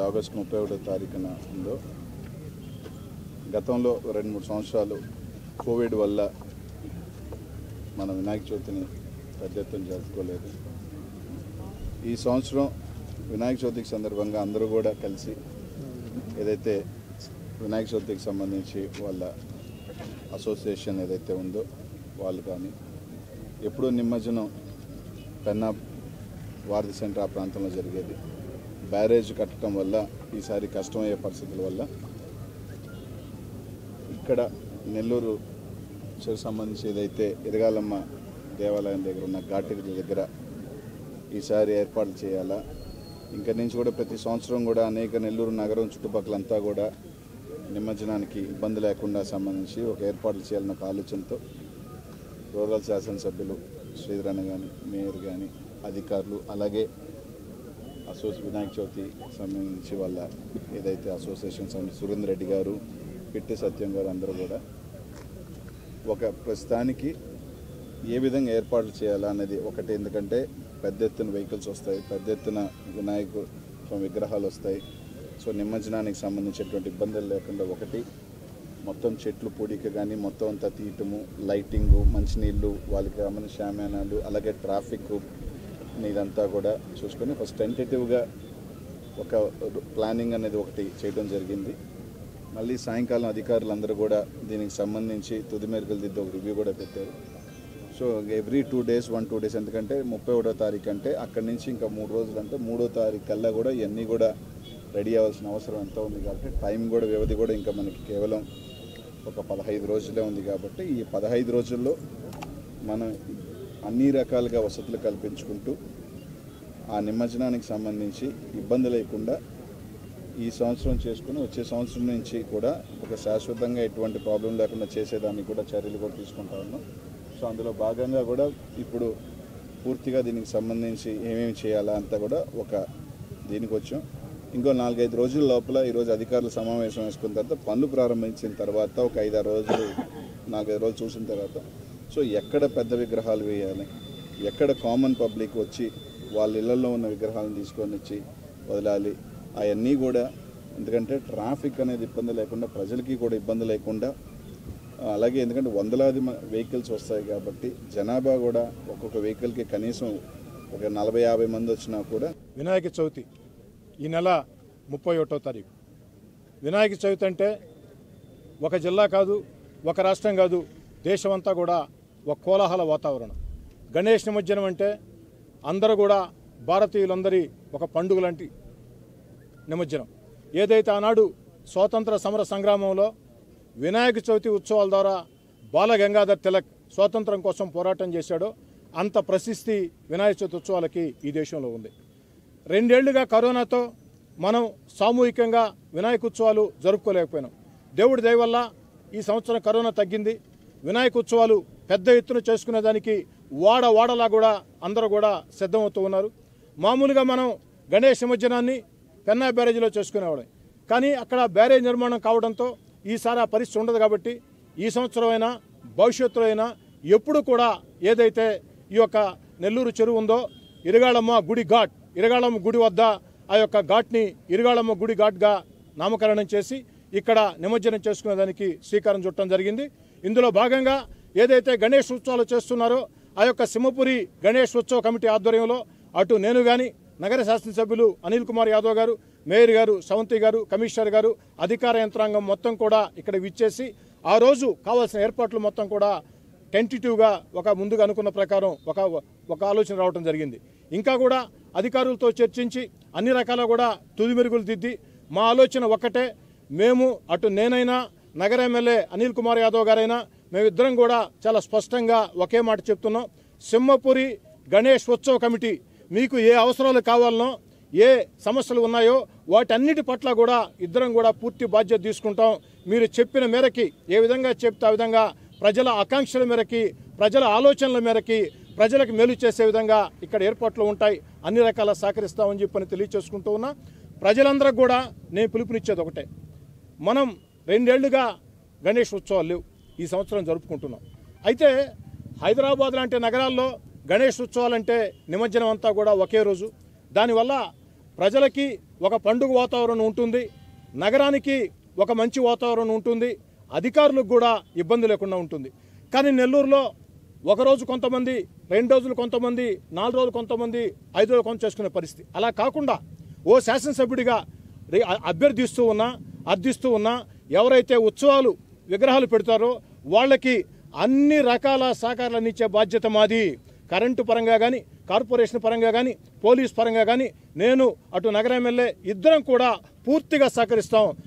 August ముప్పై ఒకటో తారీఖున ఉందో గతంలో రెండు మూడు సంవత్సరాలు కోవిడ్ వల్ల మన వినాయక చవితిని పెద్ద ఎత్తున జరుపుకోలేదు ఈ సంవత్సరం వినాయక చవితికి సందర్భంగా అందరూ కూడా కలిసి ఏదైతే వినాయక చవితికి సంబంధించి వాళ్ళ అసోసియేషన్ ఏదైతే ఉందో వాళ్ళు కానీ ఎప్పుడూ నిమజ్జనం పెన్నా వారధి సెంటర్ ఆ ప్రాంతంలో జరిగేది బ్యారేజ్ కట్టడం వల్ల ఈసారి కష్టమయ్యే పరిస్థితుల వల్ల ఇక్కడ నెల్లూరు చెరు సంబంధించి ఏదైతే ఎదగాలమ్మ దేవాలయం దగ్గర ఉన్న ఘాటి దగ్గర ఈసారి ఏర్పాట్లు చేయాలా ఇంకా నుంచి కూడా ప్రతి సంవత్సరం కూడా అనేక నెల్లూరు నగరం చుట్టుపక్కలంతా కూడా నిమజ్జనానికి ఇబ్బంది లేకుండా సంబంధించి ఒక ఏర్పాట్లు చేయాలన్న ఒక ఆలోచనతో రూరల్ శాసనసభ్యులు శ్రీధరణ కానీ మేయర్ కానీ అధికారులు అలాగే అసోసి వినాయక చవితి సంబంధించి వాళ్ళ ఏదైతే అసోసియేషన్ సంబంధించి సురేందర్ రెడ్డి గారు పిట్టి సత్యం గారు అందరూ కూడా ఒక ప్రస్తుతానికి ఏ విధంగా ఏర్పాట్లు చేయాలా అనేది ఒకటి ఎందుకంటే పెద్ద ఎత్తున వెహికల్స్ వస్తాయి పెద్ద ఎత్తున వినాయక స్వామి విగ్రహాలు వస్తాయి సో నిమజ్జనానికి సంబంధించినటువంటి ఇబ్బందులు లేకుండా ఒకటి మొత్తం చెట్లు పొడిక కానీ మొత్తం అంతా తీయటము లైటింగు మంచినీళ్ళు వాళ్ళకి సంబంధించిన శామ్యానాలు అలాగే ట్రాఫిక్ ఇదంతా కూడా చూసుకొని ఫస్ట్ టెంటేటివ్గా ఒక ప్లానింగ్ అనేది ఒకటి చేయడం జరిగింది మళ్ళీ సాయంకాలం అధికారులందరూ కూడా దీనికి సంబంధించి తుది మెరుగులు దిద్ది ఒక రివ్యూ కూడా పెట్టారు so every two days one two days ఎందుకంటే ముప్పై ఒకటో తారీఖు అంటే అక్కడి నుంచి ఇంకా మూడు రోజులు అంటే మూడో తారీఖు కల్లా కూడా ఇవన్నీ కూడా రెడీ అవ్వాల్సిన అవసరం ఎంత ఉంది కాబట్టి టైం కూడా వ్యవధి కూడా ఇంకా మనకి కేవలం ఒక పదహైదు రోజులే ఉంది కాబట్టి ఈ పదహైదు రోజుల్లో మనం అన్ని రకాలుగా వసతులు కల్పించుకుంటూ ఆ నిమజ్జనానికి సంబంధించి ఇబ్బంది లేకుండా ఈ సంవత్సరం చేసుకుని వచ్చే సంవత్సరం నుంచి కూడా ఒక శాశ్వతంగా ఎటువంటి ప్రాబ్లం లేకుండా చేసేదానికి కూడా చర్యలు కూడా తీసుకుంటా ఉన్నాం సో అందులో భాగంగా కూడా ఇప్పుడు పూర్తిగా దీనికి సంబంధించి ఏమేమి చేయాలా అంతా కూడా ఒక దీనికి వచ్చాం ఇంకో నాలుగైదు రోజుల లోపల ఈరోజు అధికారుల సమావేశం వేసుకున్న తర్వాత పనులు ప్రారంభించిన తర్వాత ఒక ఐదారు రోజులు నాలుగైదు రోజులు చూసిన తర్వాత సో ఎక్కడ పెద్ద విగ్రహాలు వేయాలి ఎక్కడ కామన్ పబ్లిక్ వచ్చి వాళ్ళ ఇళ్లలో ఉన్న విగ్రహాలను తీసుకొని వచ్చి వదలాలి అవన్నీ కూడా ఎందుకంటే ట్రాఫిక్ అనేది ఇబ్బంది లేకుండా ప్రజలకి కూడా ఇబ్బంది లేకుండా ఆ, అలాగే ఎందుకంటే వందలాది వెహికల్స్ వస్తాయి కాబట్టి జనాభా కూడా ఒక్కొక్క వెహికల్కి కనీసం ఒక నలభై యాభై మంది వచ్చినా కూడా వినాయక చవితి ఈ నెల ముప్పై ఒకటో తారీఖు వినాయక చవితి అంటే ఒక జిల్లా కాదు ఒక రాష్ట్రం కాదు దేశమంతా కూడా ఒక కోలాహల వాతావరణం గణేష్ నిమజ్జనం అంటే అందరూ కూడా భారతీయులందరి ఒక పండుగ లాంటి నిమజ్జనం ఏదైతే ఆనాడు స్వాతంత్ర సమర సంగ్రామంలో వినాయక చవితి ఉత్సవాల ద్వారా బాల గంగాధర్ తిలక్ స్వాతంత్రం కోసం పోరాటం చేశాడో అంత ప్రశస్తి వినాయక చవితి ఉత్సవాలకి ఈ దేశంలో ఉంది రెండేళ్లుగా కరోనాతో మనం సామూహికంగా వినాయక ఉత్సవాలు జరుపుకోలేకపోయినాం దేవుడి దయ వల్ల ఈ సంవత్సరం కరోనా తగ్గింది వినాయక ఉత్సవాలు పెద్ద ఎత్తున చేసుకునేదానికి వాడ వాడలా కూడా అందరూ కూడా సిద్ధమవుతూ ఉన్నారు మామూలుగా మనం గణేష్ నిమజ్జనాన్ని పెన్నా బ్యారేజీలో చేసుకునేవాళ్ళం కానీ అక్కడ బ్యారేజ్ నిర్మాణం కావడంతో ఈసారి ఆ పరిస్థితి ఉండదు కాబట్టి ఈ సంవత్సరం అయినా భవిష్యత్తులో అయినా ఎప్పుడు కూడా ఏదైతే ఈ యొక్క నెల్లూరు చెరువు ఉందో ఇరగాళమ్మ గుడి ఘాట్ ఇరగాళమ్మ గుడి వద్ద ఆ యొక్క ఘాట్ని ఇరగాళమ్మ గుడి ఘాట్గా నామకరణం చేసి ఇక్కడ నిమజ్జనం చేసుకునేదానికి శ్రీకారం చుట్టడం జరిగింది ఇందులో భాగంగా ఏదైతే గణేష్ ఉత్సవాలు చేస్తున్నారో ఆ యొక్క సింహపురి గణేష్ ఉత్సవ కమిటీ ఆధ్వర్యంలో అటు నేను కానీ నగర శాసనసభ్యులు అనిల్ కుమార్ యాదవ్ గారు మేయర్ గారు సవంతి గారు కమిషనర్ గారు అధికార యంత్రాంగం మొత్తం కూడా ఇక్కడ విచ్చేసి ఆ రోజు కావాల్సిన ఏర్పాట్లు మొత్తం కూడా టెంటిటివ్గా ఒక ముందుగా అనుకున్న ప్రకారం ఒక ఒక ఆలోచన రావడం జరిగింది ఇంకా కూడా అధికారులతో చర్చించి అన్ని రకాల కూడా తుది మెరుగులు దిద్ది మా ఆలోచన ఒక్కటే మేము అటు నేనైనా నగర ఎమ్మెల్యే అనిల్ కుమార్ యాదవ్ గారైనా మేమిద్దరం కూడా చాలా స్పష్టంగా ఒకే మాట చెప్తున్నాం సింహపురి గణేష్ ఉత్సవ కమిటీ మీకు ఏ అవసరాలు కావాలనో ఏ సమస్యలు ఉన్నాయో వాటన్నిటి పట్ల కూడా ఇద్దరం కూడా పూర్తి బాధ్యత తీసుకుంటాం మీరు చెప్పిన మేరకి ఏ విధంగా చెప్తే ఆ విధంగా ప్రజల ఆకాంక్షల మేరకి ప్రజల ఆలోచనల మేరకి ప్రజలకు మేలు చేసే విధంగా ఇక్కడ ఏర్పాట్లు ఉంటాయి అన్ని రకాల సహకరిస్తామని చెప్పని తెలియచేసుకుంటూ ఉన్నా ప్రజలందరికి కూడా నేను పిలుపునిచ్చేది ఒకటే మనం రెండేళ్లుగా గణేష్ ఉత్సవాలు లేవు ఈ సంవత్సరం జరుపుకుంటున్నాం అయితే హైదరాబాద్ లాంటి నగరాల్లో గణేష్ ఉత్సవాలంటే నిమజ్జనం అంతా కూడా ఒకే రోజు దానివల్ల ప్రజలకి ఒక పండుగ వాతావరణం ఉంటుంది నగరానికి ఒక మంచి వాతావరణం ఉంటుంది అధికారులకు కూడా ఇబ్బంది లేకుండా ఉంటుంది కానీ నెల్లూరులో ఒకరోజు కొంతమంది రెండు రోజులు కొంతమంది నాలుగు రోజులు కొంతమంది ఐదు రోజులు కొంత చేసుకునే పరిస్థితి అలా కాకుండా ఓ శాసనసభ్యుడిగా రే- అ- అభ్యర్థిస్తూ ఉన్నా అర్థిస్తూ ఉన్నా ఎవరైతే ఉత్సవాలు విగ్రహాలు పెడతారో వాళ్ళకి అన్ని రకాల సహకారాలు అందించే బాధ్యత మాది కరెంటు పరంగా కానీ కార్పొరేషన్ పరంగా కానీ పోలీస్ పరంగా కానీ నేను అటు నగర ఎమ్మెల్యే ఇద్దరం కూడా పూర్తిగా సహకరిస్తాం